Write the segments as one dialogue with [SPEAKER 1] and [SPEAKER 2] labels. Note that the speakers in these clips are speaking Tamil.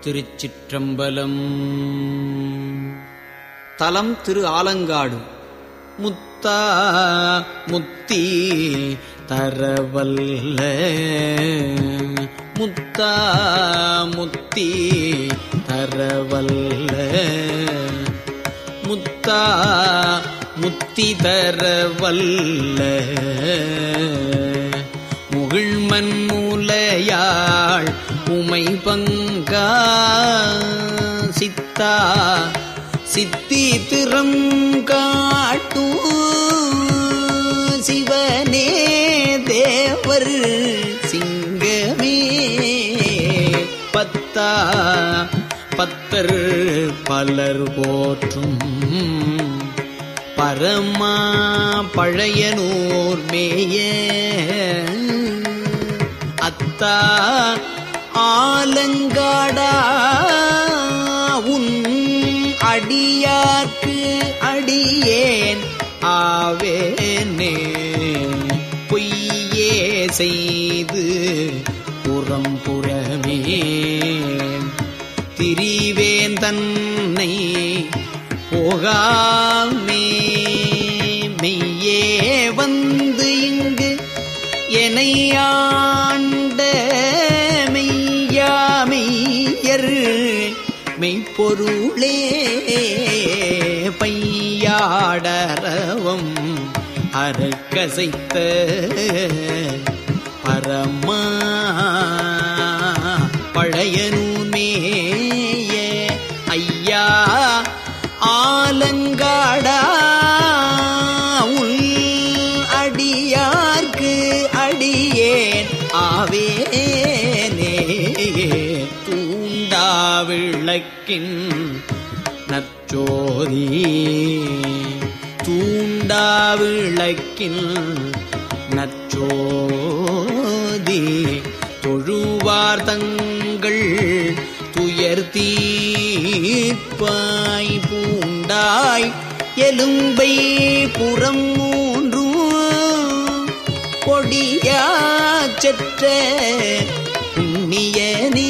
[SPEAKER 1] திருச்சிற்றம்பலம் தலம் திரு ஆலங்காடு முத்தா முத்தி தரவல்ல முத்தா முத்தி தரவல்ல முத்தா முத்தி தரவல்ல முகிழ்மன் மூலையாள் உமை பங்கா சித்தா சித்தி திறம் காட்டு சிவனே தேவர் சிங்கமே பத்தா பத்தர் பலர் போற்றும் பரமா பழையனூர் மேய அத்தா ஆலங்காடா உன் அடியார்க்கு அடியேன் ஆவேனே பொய்யே செய்து புறம் புறமே திரிவேன் தன்னை போகாமே மெய்யே வந்து இங்கு எனையாண்ட மெய்யாமெய்யர் மெய்ப்பொருளே பையாடரவம் அறக்கசைத்த பரமா பழையனூமேய ஐயா ஆலங்காடா உள் அடியார்க்கு அடியேன் ஆவேனே தூண்டா விளக்கின் நச்சோதி தூண்டா விளக்கின் நச்சோதி தொழுவார் தங்கள் துயர் தீர்ப்பாய் பூண்டாய் எலும்பை புறம் மூன்றும் கொடியா செற்ற புண்ணியனே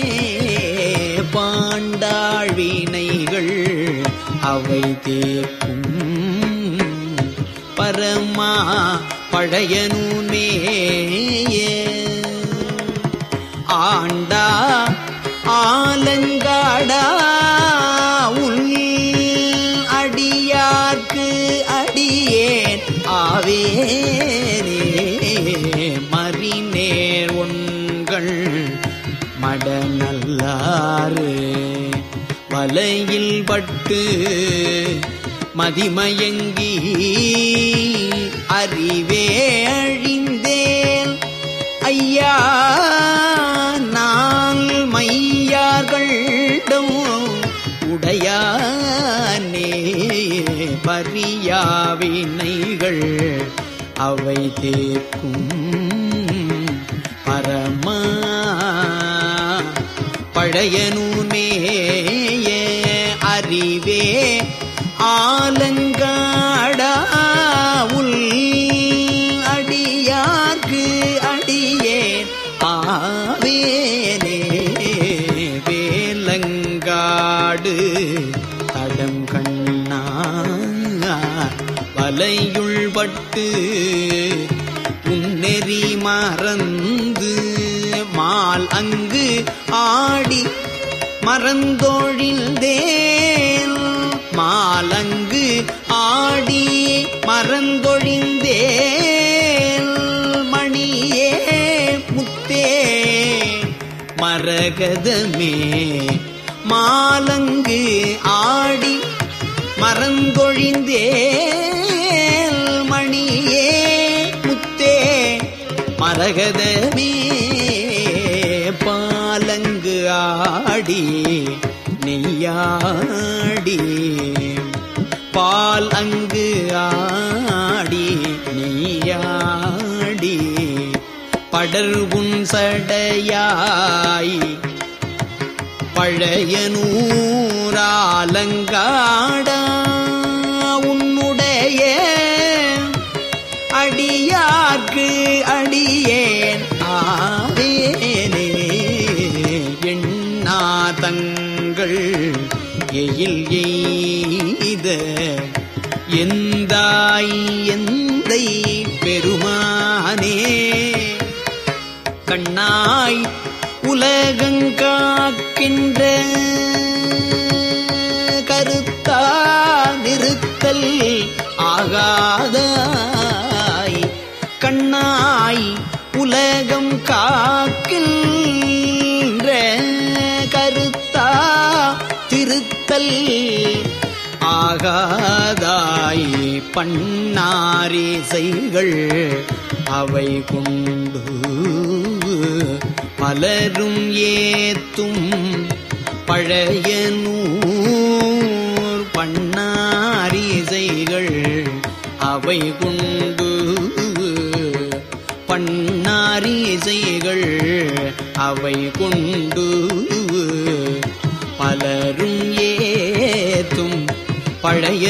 [SPEAKER 1] பாண்டாழ்வினைகள் அவை தேக்கும் பரமா பழையனூமேய ஆண்டா ஆலங்காடா உன் அடியார்க்கு அடியேன் ஆவேனே மறிநேர் உண்கள் மடநல்லாறு வலையில் பட்டு மதிமயங்கி அறிவே அழிந்தேன் ஐயா நான் மையார்களிடம் உடையானே பரியாவினைகள் அவை தேக்கும் பரமா பழையனூமேய அறிவே ஆலங்காடா உள் அடியார்க்கு அடியேன் ஆவேனே வேலங்காடு தடம் கண்ணா வலையுள் பட்டு உன்னெறி மறந்து மால் அங்கு ஆடி மறந்தொழிந்தேன் மாலங்கு ஆடி மறந்தொழிந்தேன் மணியே முத்தே மரகதமே மாலங்கு ஆடி மறந்தொழிந்தேன் மணியே முத்தே மரகதமே பாலங்கு ஆடி நெய்யாடி பால் அங்கு ஆடி நெய்யாடி படர்வுன் சடையாய் பழையனூராலங்காடா உன்னுடைய அடியார்க்கு அடியேன் ஆவேனே எண்ணா தங்க எயில் எய்த எந்தாய் எந்தை பெருமானே கண்ணாய் உலகங்காக்கின்ற கருத்தா நிறுத்தல் ஆகாதாய் கண்ணாய் உலகம் காக்கின்ற கருத்தா திருத்தல் ஆகாதாய் பண்ணாரிசைகள் அவை கொண்டு பலரும் ஏத்தும் பழைய நூர் பண்ணாரிசைகள் அவை கொண்டு பண்ணாரிசைகள் அவை கொண்டு பலரும் ஏத்தும் பழைய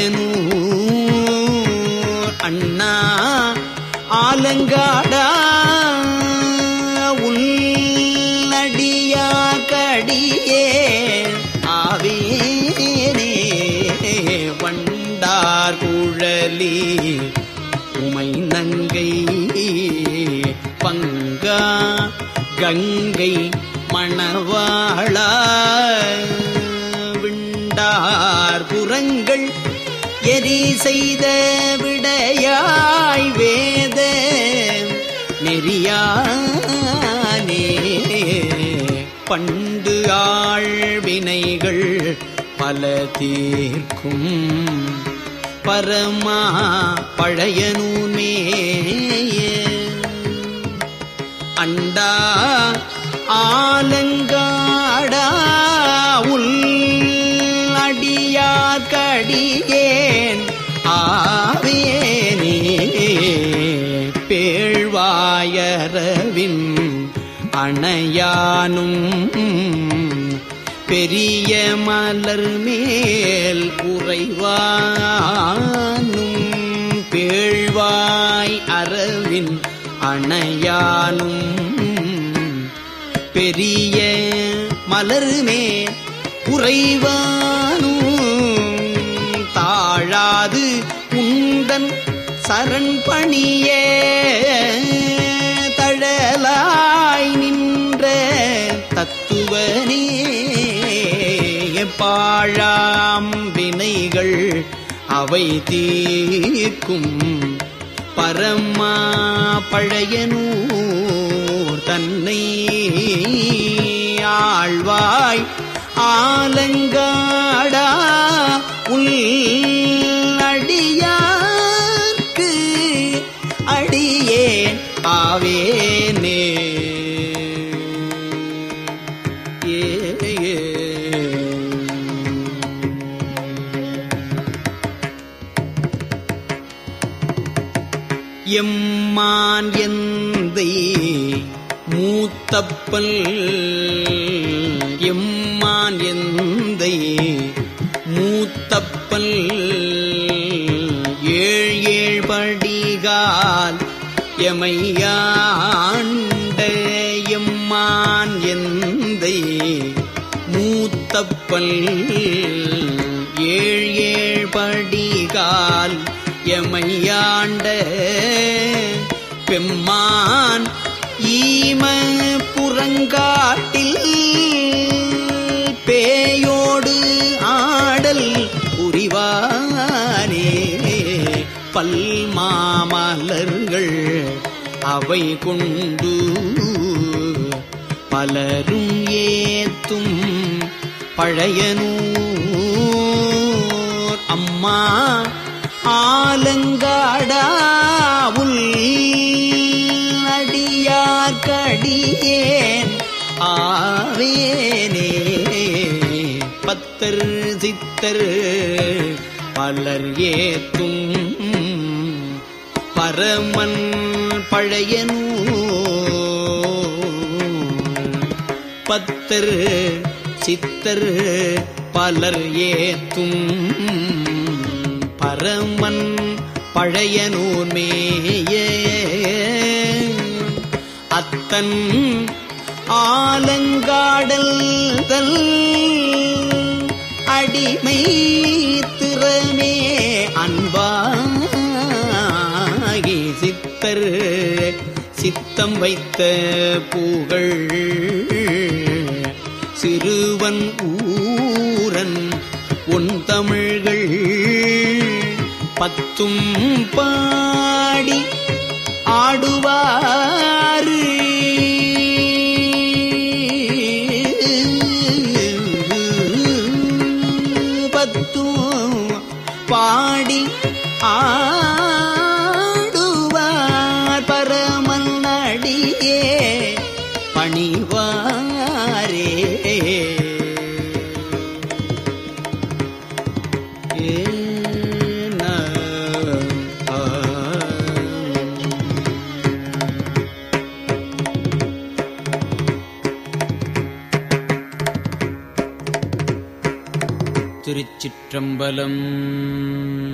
[SPEAKER 1] நூர் அண்ணா ஆலங்காடா உள்ளடியா கடியே ஆவேனே வண்டார் குழலி உமை நங்கை பங்கா கங்கை மணவாளா விண்டார் புறங்கள் எரி செய்த விடையாய் வேத நெறியானே பண்டு ஆழ்வினைகள் பல தீர்க்கும் பரமா பழையனூமே அண்டா ஆலங்காடா உள் அடியார் கடியேன் ஆவேனே பேழ்வாயரவின் அணையானும் பெரிய மலர் மேல் உறைவானும் பேழ்வாய் அரவின் அணையானும் பெரிய மலர் மேல் உறைவானும் தாழாது உண்டன் சரண் பணிய தழலாய் நின்ற தத்துவனே பாழாம் வினைகள் அவை தீர்க்கும் பரமா பழையனூர் தன்னை ஆழ்வாய் ஆலங்காடா உள் அடியார்க்கு அடியேன் ஆவேனே ஏ ஏ. எம்மான் எந்தை மூத்தப்பல் எம்மான் எந்தை மூத்தப்பல் ஏழ் ஏழ் படிகால் எமையாண்ட எம்மான் எந்தை மூத்தப்பல் ஏழ் ஏழ் படிகால் எமையாண்ட பெம்மான் ஈம புறங்காட்டில் பேயோடு ஆடல் புரிவானே பல்மாமலர்கள் அவை கொண்டு பலரும் ஏத்தும் பழையனூர் அம்மா ஆலங்காடா உள் அடியார் கடியேன் ஆவேனே பத்தர் சித்தர் பலர் ஏத்தும் பரமன் பழையனூர் பத்தர் சித்தர் பலர் ஏத்தும் பரமன் பழையனூர் மேய அத்தன் ஆலங்காடல் தல் அடிமை திறமே அன்பாகி சித்தர் சித்தம் வைத்த பூகள் சிறுவன் ஊரன் உன் தமிழ்கள் பத்தும் பாடி ஆடுவாரு பத்தும் பாடி ஆடுவார் பரமன் அடியே பணிவாரே ஏன ஆ. திருச்சிற்றம்பலம்